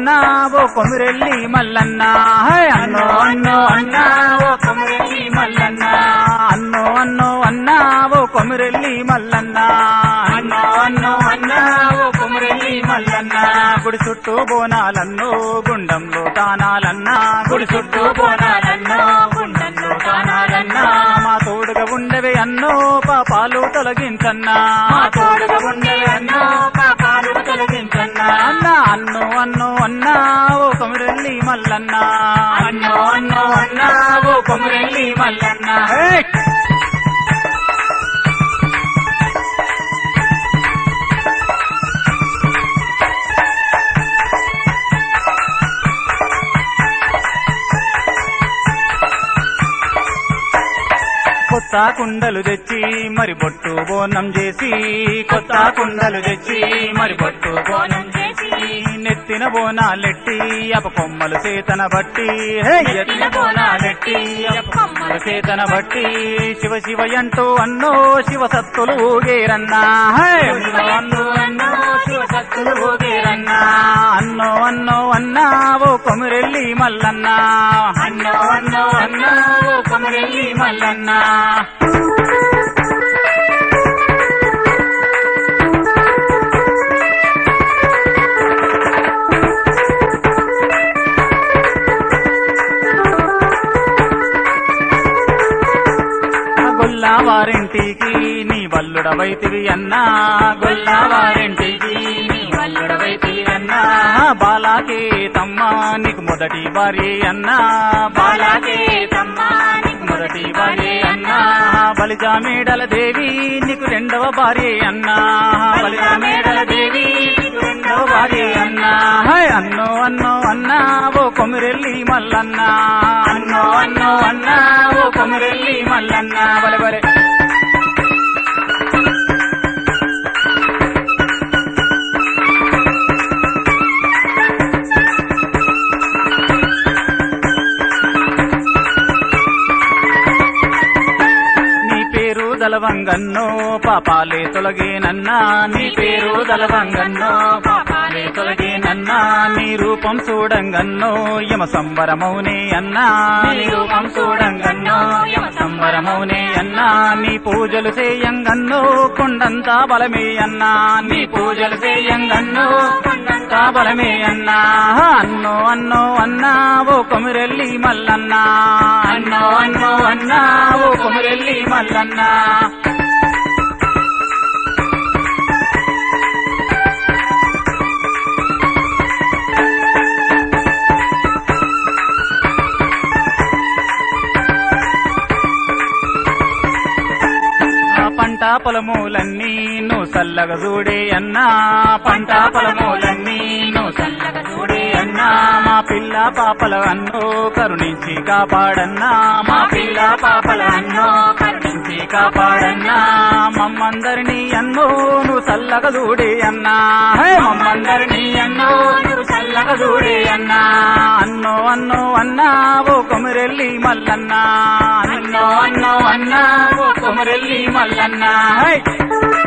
అన్నా ఓ కొమిరెల్లి మల్లన్న హే అన్నో అన్నో అన్నా ఓ కొమిరెల్లి మల్లన్న అన్నో అన్నో అన్నా ఓ కొమిరెల్లి మల్లన్న అన్నో అన్నో అన్నా ఓ కొమిరెల్లి మల్లన్న గుడి చుట్టూ బోనాలన్నో గుండంలో తానాలన్నా గుడి చుట్టూ బోనాలన్నో గుండంలో తానాలన్నా మా తోడుగా ఉండవే అన్నో పాపాలు తొలగించన్నా మా తోడుగా ఉండవే అన్నో పాపాలు తొలగించన్నా అన్న అన్నో అన్నో అన్నా ఓ కొమిరెల్లి మల్లన్న అన్నో అన్నో అన్నా ఓ కొమిరెల్లి మల్లన్న హే! కొత్త కుండలు తెచ్చి మరి బొట్టు బోనం చేసి కొత్త కుండలు తెచ్చి మరి బొట్టు బోనం చేసి నెత్తిన బోనాలెట్టి అప కొమ్మలు చేతన బట్టి హే ఎత్తిన బోనాలెట్టి అప కొమ్మలు చేతన బట్టి శివ శివ అంటూ అన్నో శివ సత్తులు ఊగేరన్నా హే అన్నో అన్నో శివ సత్తులు ఊగేరన్నా అన్నో అన్నో అన్నా ఓ కొమిరెల్లి మల్లన్న అన్నో అన్నో అన్నా ఓ కొమిరెల్లి మల్లన్న గొల్లావారింటికి నీ వల్లుడవైతివి అన్నా గొల్లావారింటికి నీ వల్లుడవైతివి అన్నా బాలాకే తమ్మ నీకు మొదటి భార్య అన్నా బాలాకే తమ్మ నీకు మొదటి భార్య అన్నా బలిజామేడల దేవి నీకు రెండవ భార్య అన్నా బలిజామేడల దేవి నీకు రెండవ భార్య అన్నా హాయ్ అన్నో అన్నో అన్నా ఓ కొమిరెల్లి మల్లన్న అన్నో అన్నో అన్నా ఓ కొమిరెల్లి మల్లన్న బలే బలే నీ పేరు దలవంగన్నో పాపాలే తొలగేనన్నా నీ పేరు దలవంగన్నో పాపాలే తొలగేనన్నా నీ రూపం చూడంగన్నో యమ సంబరమౌనే అన్నా నీ రూపం చూడంగన్నో యమ సంబరమౌనే అన్నా నీ పూజలు చేయంగన్నో కొండంతా బలమే అన్నా నీ పూజలు చేయంగన్నో కొండంతా బలమే అన్నా అన్నో అన్నో అన్నా ఓ కొమిరెల్లి మల్లన్నా అన్నో అన్నో అన్నా ఓ కొమిరెల్లి మల్లన్నా ఆ పంట పొలములన్నీ నువ్వు చల్లగా చూడే అన్నా పంట పొలములన్నీ నువ్వు చల్లగా చూడే అన్నా మా పిల్ల పాపల అన్నో కరుణించి కాపాడన్నా మా పిల్ల పాపల అన్నో కరుణించి కాపాడన్నా మమ్మందరినీ అన్నో నువ్వు చల్లగా చూడే అన్నా హే మమ్మందరినీ అన్నో నువ్వు చల్లగా చూడే అన్నా అన్నో అన్నో అన్నా ఓ కొమిరెల్లి మల్లన్నా అన్నో అన్నో అన్నా ఓ కొమిరెల్లి మల్లన్నా హై